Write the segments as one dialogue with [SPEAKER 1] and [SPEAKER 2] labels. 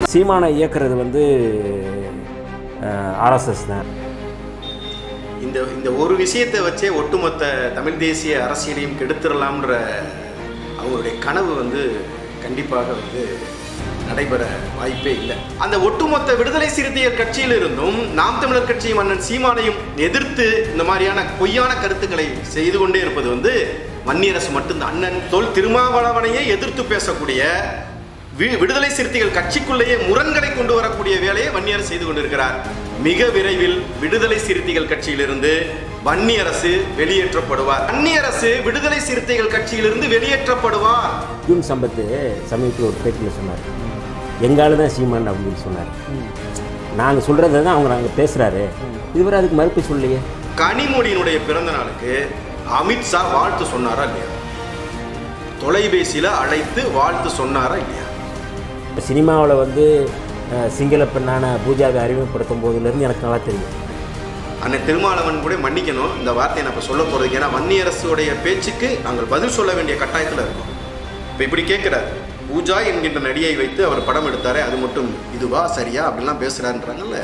[SPEAKER 1] சீமானை இயக்குறது வந்து ஆர்எஸ்எஸ் தான்
[SPEAKER 2] இந்த இந்த ஒரு விஷயத்தை வச்சே ஒட்டுமொத்த தமிழ் தேசிய அரசியலையும் கெடுத்துடலாம்ன்ற அவங்களுடைய கனவு வந்து கண்டிப்பாக வந்து நடைபெற வாய்ப்பே இல்லை அந்த ஒட்டுமொத்த விடுதலை சிறுத்தைகள் கட்சியில் இருந்தும் நாம் தமிழர் கட்சியும் அண்ணன் சீமானையும் எதிர்த்து இந்த மாதிரியான பொய்யான கருத்துக்களை செய்து கொண்டே இருப்பது வந்து வன்னியரசு மட்டும்தான் அண்ணன் தொல் திருமாவளவனையே எதிர்த்து பேசக்கூடிய வி- விடுதலை சிறுத்தைகள் கட்சிக்குள்ளேயே முரண்களை கொண்டு வரக்கூடிய வேலையை வன்னியரசு செய்து கொண்டிருக்கிறார் மிக விரைவில் விடுதலை சிறுத்தைகள் கட்சியிலிருந்து வன்னியரசு வெளியேற்றப்படுவார் வன்னியரசு விடுதலை சிறுத்தைகள் கட்சியிலிருந்து வெளியேற்றப்படுவார்
[SPEAKER 1] யூன் சம்பத்து சமீபத்தில் ஒரு பேட்டியில் சொன்னார் எங்கால தான் சீமான் அப்படின்னு சொன்னார் நாங்கள் சொல்கிறத தான் அவங்க நாங்கள் பேசுகிறாரு இதுவரை அதுக்கு மறுப்பு சொல்லலையே
[SPEAKER 2] கனிமொழியினுடைய பிறந்த நாளுக்கு அமித்ஷா வாழ்த்து சொன்னாரா இல்லையா தொலைபேசியில அழைத்து வாழ்த்து சொன்னாரா இல்லையா
[SPEAKER 1] இப்போ சினிமாவில் வந்து அஹ், சிங்கள பெண்ணான பூஜாவை அறிமுகப்படுத்தும் போதுலேருந்து எனக்கு நல்லா தெரியும்
[SPEAKER 2] அண்ணன் திருமாவளவன் கூட மன்னிக்கணும் இந்த வார்த்தையை நான் இப்போ சொல்ல போகிறதுக்கு ஏன்னா வன்னியரசுடைய பேச்சுக்கு நாங்கள் பதில் சொல்ல வேண்டிய கட்டாயத்தில் இருக்கோம் இப்போ இப்படி கேட்குறாரு பூஜா என்கின்ற நடிகை வைத்து அவர் படம் எடுத்தாரே அது மட்டும் இதுவா சரியா அப்படிலாம் பேசுகிறான்றாங்கல்ல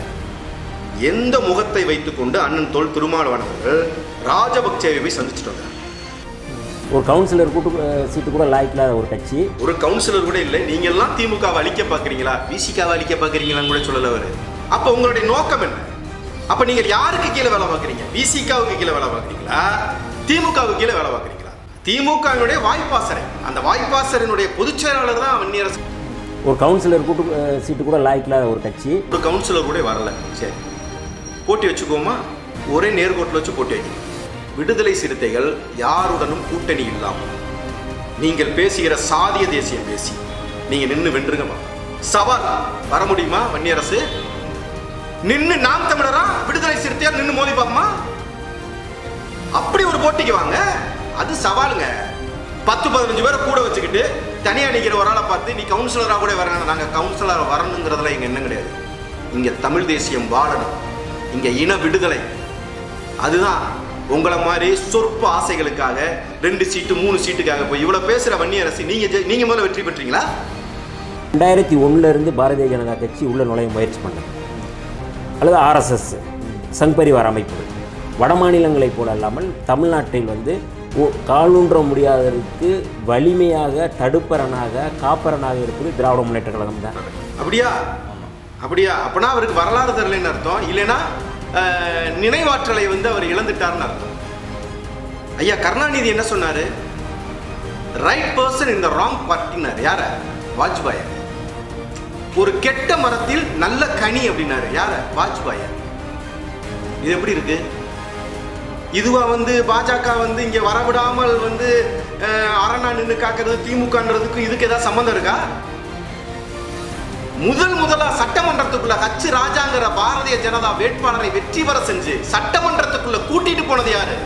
[SPEAKER 2] எந்த முகத்தை வைத்துக்கொண்டு அண்ணன் தொல் திருமாவளவன் அவர்கள் ராஜபக்சேவை போய் சந்திச்சுட்டு வந்தார்
[SPEAKER 1] ஒரு கவுன்சிலர் கூட்டு அஹ், சீட்டு கூட லாய்க்கில்லாத ஒரு கட்சி
[SPEAKER 2] ஒரு கவுன்சிலர் கூட இல்லை நீங்க எல்லாம் திமுகவை அழிக்க பாக்குறீங்களா விசிகாவை அழிக்க பாக்குறீங்களான்னு கூட சொல்லல அவரு அப்ப உங்களுடைய நோக்கம் என்ன அப்ப நீங்க யாருக்கு கீழே வேலை பார்க்குறீங்க விசிகாவுக்கு கீழே வேலை பார்க்குறீங்களா திமுகவுக்கு கீழே வேலை பார்க்குறீங்களா திமுகவினுடைய வாய்ப்பாசறை அந்த வாய்ப்பாசரனுடைய பொதுச் செயலாளர் தான் வன்னியரசு
[SPEAKER 1] ஒரு கவுன்சிலர் கூட்டு அஹ், சீட்டு கூட லாய்க்கில்லாத ஒரு கட்சி
[SPEAKER 2] ஒரு கவுன்சிலர் கூட வரல சரி போட்டி வச்சுக்கோமா ஒரே நேர்கோட்டில் வச்சு போட்டி வைக்கணும் விடுதலை சிறுத்தைகள் யாருடனும் கூட்டணி இல்லாமல் நீங்கள் பேசுகிற சாதிய தேசியம் பேசி நீங்க நின்று வென்றுங்கம்மா சவால் வர முடியுமா வன்னியரசு நின்று நாம் தமிழரா விடுதலை சிறுத்தையார் நின்று மோதி பார்ப்போமா அப்படி ஒரு போட்டிக்கு வாங்க அது சவாலுங்க பத்து பதினஞ்சு பேரை கூட வச்சுக்கிட்டு தனியா நிக்கிற ஒரு ஆளை பார்த்து நீ கவுன்சிலரா கூட வரணும் நாங்க கவுன்சிலர் வரணுங்கிறதுல எங்க என்ன கிடையாது இங்க தமிழ் தேசியம் வாழணும் இங்க இன விடுதலை அதுதான் உங்களை மாதிரி சொற்ப ஆசைகளுக்காக ரெண்டு சீட்டு மூணு சீட்டுக்காக போய் இவ்வளவு பேசுற வன்னியரசு நீங்க ஜெ- நீங்க முதல்ல வெற்றி பெற்றீங்களா
[SPEAKER 1] ரெண்டாயிரத்தி இருந்து பாரதிய ஜனதா கட்சி உள்ள நுழைய முயற்சி பண்ணது அல்லது ஆர்எஸ்எஸ் சங் பரிவார் அமைப்புகள் வட மாநிலங்களைப் போல அல்லாமல் தமிழ்நாட்டில் வந்து ஓ- காலூன்ற முடியாததற்கு வலிமையாக தடுப்பரனாக காப்பரனாக இருப்பது திராவிட முன்னேற்ற கழகம் தான்
[SPEAKER 2] அப்படியா அப்படியா அப்பனா அவருக்கு வரலாறு தெரியலன்னு அர்த்தம் இல்லைன்னா அஹ், நினைவாற்றலை வந்து அவர் இழந்துட்டார்னு அர்த்தம் ஐயா கருணாநிதி என்ன சொன்னாரு ரைட் பர்சன் இந்த ராங் பார்ட்டினார் யார வாஜ்பாய ஒரு கெட்ட மரத்தில் நல்ல கனி அப்படின்னாரு யார வாஜ்பாய இது எப்படி இருக்கு இதுவா வந்து பாஜக வந்து இங்க வரவிடாமல் வந்து அஹ், அரணா நின்று காக்கிறது திமுகன்றதுக்கு இதுக்கு ஏதாவது சம்மந்தம் இருக்கா முதல் முதலா சட்டமன்றத்துக்குள்ள ஹச் ராஜாங்கிற பாரதிய ஜனதா வேட்பாளரை வெற்றி பெற செஞ்சு சட்டமன்றத்துக்குள்ள கூட்டிட்டு போனது யாரு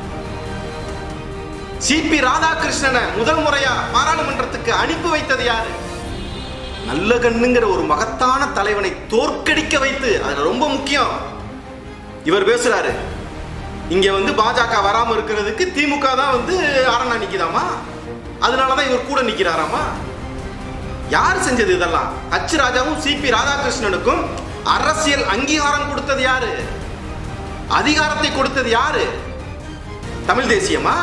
[SPEAKER 2] சிபி ராதாகிருஷ்ணனை முதல் முறையா பாராளுமன்றத்துக்கு அனுப்பி வைத்தது யாரு நல்ல கண்ணுங்கிற ஒரு மகத்தான தலைவனை தோற்கடிக்க வைத்து அது ரொம்ப முக்கியம் இவர் பேசுறாரு இங்க வந்து பாஜக வராம இருக்கிறதுக்கு திமுக தான் வந்து அரணா நிக்குதாமா அதனாலதான் இவர் கூட நிக்கிறாராமா யார் செஞ்சது இதெல்லாம் ஹச் ராஜாவும் சிபி ராதாகிருஷ்ணனுக்கும் அரசியல் அங்கீகாரம் கொடுத்தது யாரு அதிகாரத்தை கொடுத்தது யாரு தமிழ் தேசியமா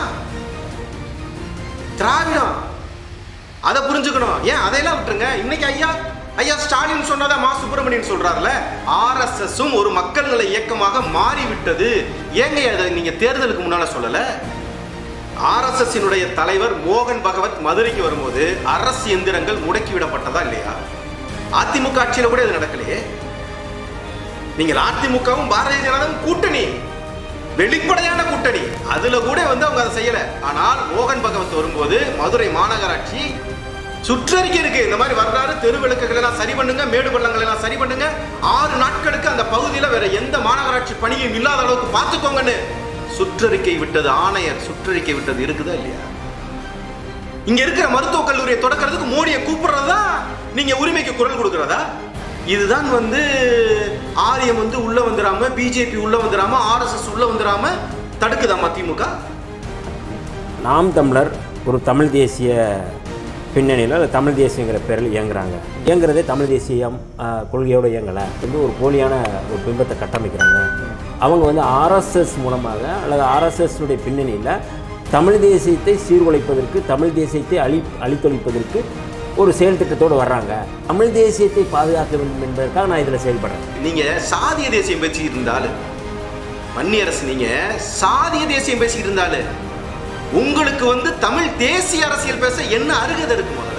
[SPEAKER 2] திராவிடம் அதை புரிஞ்சுக்கணும் ஏன் அதையெல்லாம் விட்டுருங்க இன்னைக்கு ஐயா ஐயா ஸ்டாலின் சொன்னதா மா சுப்பிரமணியன் சொல்றாருல ஆர்எஸ்எஸும் ஒரு மக்கள் நல இயக்கமாக மாறிவிட்டது ஏங்க அதை நீங்க தேர்தலுக்கு முன்னால சொல்லல ஆர்எஸ்எஸ்னுடைய தலைவர் மோகன் பகவத் மதுரைக்கு வரும்போது அரசு எந்திரங்கள் முடக்கி விடப்பட்டதா இல்லையா அதிமுக ஆட்சியில கூட இது நடக்கலையே நீங்கள் அதிமுகவும் பாரதிய ஜனதாவும் கூட்டணி வெளிப்படையான கூட்டணி அதுல கூட வந்து அவங்க அதை செய்யல ஆனால் மோகன் பகவத் வரும்போது மதுரை மாநகராட்சி சுற்றறிக்கை இருக்கு இந்த மாதிரி வர்றாரு தெரு விளக்குகளை எல்லாம் சரி பண்ணுங்க மேடு பள்ளங்களை எல்லாம் சரி பண்ணுங்க ஆறு நாட்களுக்கு அந்த பகுதியில வேற எந்த மாநகராட்சி பணியும் இல்லாத அளவுக்கு பார்த்துக்கோங்கன்னு சுற்றறிக்கை விட்டது ஆணையர் சுற்றறிக்கை விட்டது இருக்குதா இல்லையா இங்க இருக்கிற மருத்துவக் கல்லூரியை தொடக்கிறதுக்கு மோடியை கூப்பிடுறதா நீங்க உரிமைக்கு குரல் கொடுக்கறதா இதுதான் வந்து ஆரியம் வந்து உள்ள வந்துடாம பிஜேபி உள்ள வந்துடாம ஆர்எஸ்எஸ் உள்ள வந்துடாம தடுக்குதாமா திமுக
[SPEAKER 1] நாம் தமிழர் ஒரு தமிழ் தேசிய பின்னணியில் அல்லது தமிழ் தேசியங்கிற பேரில் இயங்குறாங்க இயங்குறதே தமிழ் தேசியம் ஆஹ், கொள்கையோடு இயங்கலை வந்து ஒரு போலியான ஒரு பிம்பத்தை கட்டமைக்கிறாங்க அவங்க வந்து ஆர்எஸ்எஸ் மூலமாக அல்லது ஆர்எஸ்எஸ்னுடைய பின்னணியில் தமிழ் தேசியத்தை சீர்குலைப்பதற்கு தமிழ் தேசியத்தை அழி அழித்தொழிப்பதற்கு ஒரு செயல் திட்டத்தோடு வர்றாங்க தமிழ் தேசியத்தை பாதுகாக்க வேண்டும் என்பதற்காக நான் இதில் செயல்படுறேன்
[SPEAKER 2] நீங்க சாதிய தேசியம் பேசி இருந்தாலும் வன்னியரசு நீங்க சாதிய தேசியம் பேசி இருந்தாலும் உங்களுக்கு வந்து தமிழ் தேசிய அரசியல் பேச என்ன அருகதை இருக்கு முதல்ல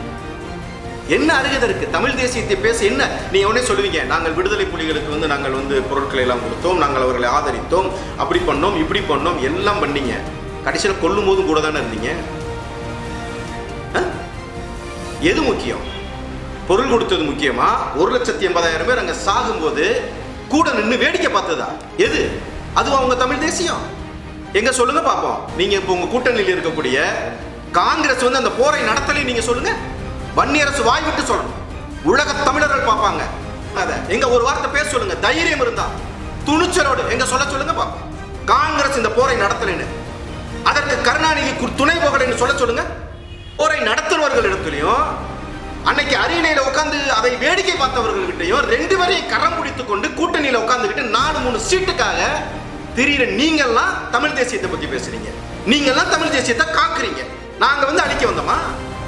[SPEAKER 2] என்ன அருகதை இருக்கு தமிழ் தேசியத்தை பேச என்ன நீங்க உடனே சொல்லுவீங்க நாங்கள் விடுதலை புலிகளுக்கு வந்து நாங்கள் வந்து பொருட்களை எல்லாம் கொடுத்தோம் நாங்கள் அவர்களை ஆதரித்தோம் அப்படி பண்ணோம் இப்படி பண்ணோம் எல்லாம் பண்ணீங்க கடைசியில் கொல்லும் போதும் கூட தானே இருந்தீங்க ஆ? எது முக்கியம் பொருள் கொடுத்தது முக்கியமா ஒரு லட்சத்தி எண்பதாயிரம் பேர் அங்க சாகும்போது கூட நின்று வேடிக்கை பார்த்ததா எது அது அவங்க தமிழ் தேசியம் எங்க சொல்லுங்க பாப்போம் நீங்க இப்போ உங்க கூட்டணியில் இருக்கக்கூடிய காங்கிரஸ் வந்து அந்த போரை நடத்தலை நீங்க சொல்லுங்க வன்னியரசு வாய் விட்டு சொல்லணும் உலக தமிழர்கள் பார்ப்பாங்க அத எங்க ஒரு வார்த்தை பேச சொல்லுங்க தைரியம் இருந்தா துணிச்சலோடு எங்க சொல்ல சொல்லுங்க பாப்போம் காங்கிரஸ் இந்த போரை நடத்தலைன்னு அதற்கு கருணாநிதி கு- துணை போகலைன்னு சொல்ல சொல்லுங்க போரை நடத்துபவர்களிடத்திலையும் அன்னைக்கு அரியணையில உட்கார்ந்து அதை வேடிக்கை பார்த்தவர்கள்கிட்டயும் ரெண்டு பேரையும் கரம் பிடித்துக் கொண்டு கூட்டணியில உட்கார்ந்துகிட்டு நாலு மூணு சீட்டுக்காக திடீர நீங்கெல்லாம் தமிழ் தேசியத்தை பத்தி பேசுறீங்க நீங்கெல்லாம் தமிழ் தேசியத்தை காக்குறீங்க நாங்க வந்து அழிக்க வந்தோமா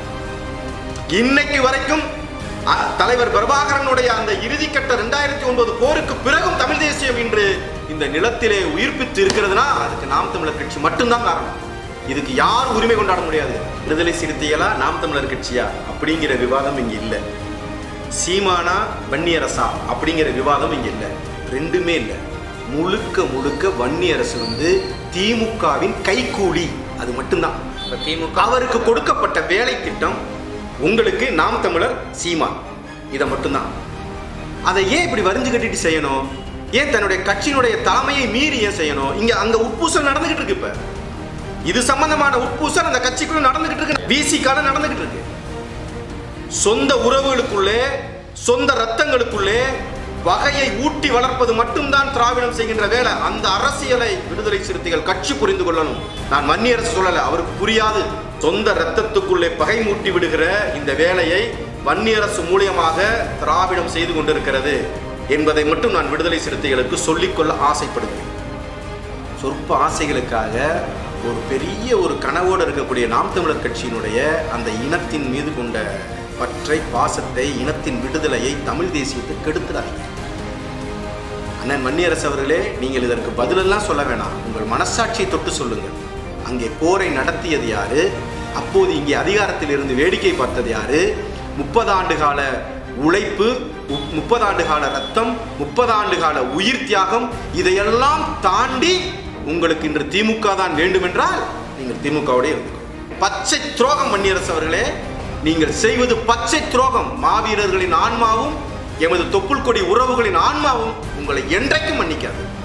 [SPEAKER 2] இன்னைக்கு வரைக்கும் அ, தலைவர் பிரபாகரனுடைய அந்த இறுதிக்கட்ட ரெண்டாயிரத்தி ஒன்பது போருக்கு பிறகும் தமிழ் தேசியம் இன்று இந்த நிலத்திலே உயிர்ப்பித்து இருக்கிறதுனா அதுக்கு நாம் தமிழர் கட்சி மட்டும்தான் காரணம் இதுக்கு யார் உரிமை கொண்டாட முடியாது விடுதலை சிறுத்தைகளா நாம் தமிழர் கட்சியா அப்படிங்கிற விவாதம் இங்க இல்லை சீமானா வன்னியரசா அப்படிங்கிற விவாதம் இங்க இல்லை ரெண்டுமே இல்லை முழுக்க முழுக்க வன்னியரசு வந்து திமுகவின் கைக்கூலி அது மட்டும்தான்
[SPEAKER 3] இப்ப திமுக
[SPEAKER 2] அவருக்கு கொடுக்கப்பட்ட வேலை திட்டம் உங்களுக்கு நாம் தமிழர் சீமா இதை மட்டும்தான் அதை ஏன் இப்படி வரிஞ்சு கட்டிட்டு செய்யணும் ஏன் தன்னுடைய கட்சியினுடைய தலைமையை மீறி ஏன் செய்யணும் இங்க அங்க உட்பூசல் நடந்துகிட்டு இருக்கு இப்ப இது சம்பந்தமான உட்பூசல் அந்த கட்சிக்குள்ள நடந்துகிட்டு இருக்கு விசிக்கால நடந்துகிட்டு இருக்கு சொந்த உறவுகளுக்குள்ளே சொந்த ரத்தங்களுக்குள்ளே வகையை ஊட்டி வளர்ப்பது மட்டும்தான் திராவிடம் செய்கின்ற வேலை அந்த அரசியலை விடுதலை சிறுத்தைகள் கட்சி புரிந்து கொள்ளணும் நான் மன்னியரசு சொல்லல அவருக்கு புரியாது சொந்த ரத்தத்துக்குள்ளே பகை மூட்டி விடுகிற இந்த வேலையை வன்னியரசு மூலியமாக திராவிடம் செய்து கொண்டிருக்கிறது என்பதை மட்டும் நான் விடுதலை சிறுத்தைகளுக்கு சொல்லிக்கொள்ள ஆசைப்படுகிறேன் சொற்ப ஆசைகளுக்காக ஒரு பெரிய ஒரு கனவோடு இருக்கக்கூடிய நாம் தமிழர் கட்சியினுடைய அந்த இனத்தின் மீது கொண்ட பற்றை பாசத்தை இனத்தின் விடுதலையை தமிழ் தேசியத்தை கெடுத்துடாதீங்க அண்ணன் மன்னியரசு அவர்களே நீங்கள் இதற்கு பதிலெல்லாம் சொல்ல வேணாம் உங்கள் மனசாட்சியை தொட்டு சொல்லுங்கள் அங்கே போரை நடத்தியது யாரு அப்போது இங்கே அதிகாரத்தில் இருந்து வேடிக்கை பார்த்தது யாரு முப்பது ஆண்டு கால உழைப்பு உப்- முப்பது ஆண்டு கால ரத்தம் முப்பது ஆண்டு கால உயிர் தியாகம் இதையெல்லாம் தாண்டி உங்களுக்கு இன்று திமுக தான் வேண்டுமென்றால் நீங்கள் திமுகவோட இருந்துக்கணும் பச்சை துரோகம் மன்னியரசு அவர்களே நீங்கள் செய்வது பச்சை துரோகம் மாவீரர்களின் ஆன்மாவும் எமது தொப்புள் கொடி உறவுகளின் ஆன்மாவும் உங்களை என்றைக்கும் மன்னிக்காது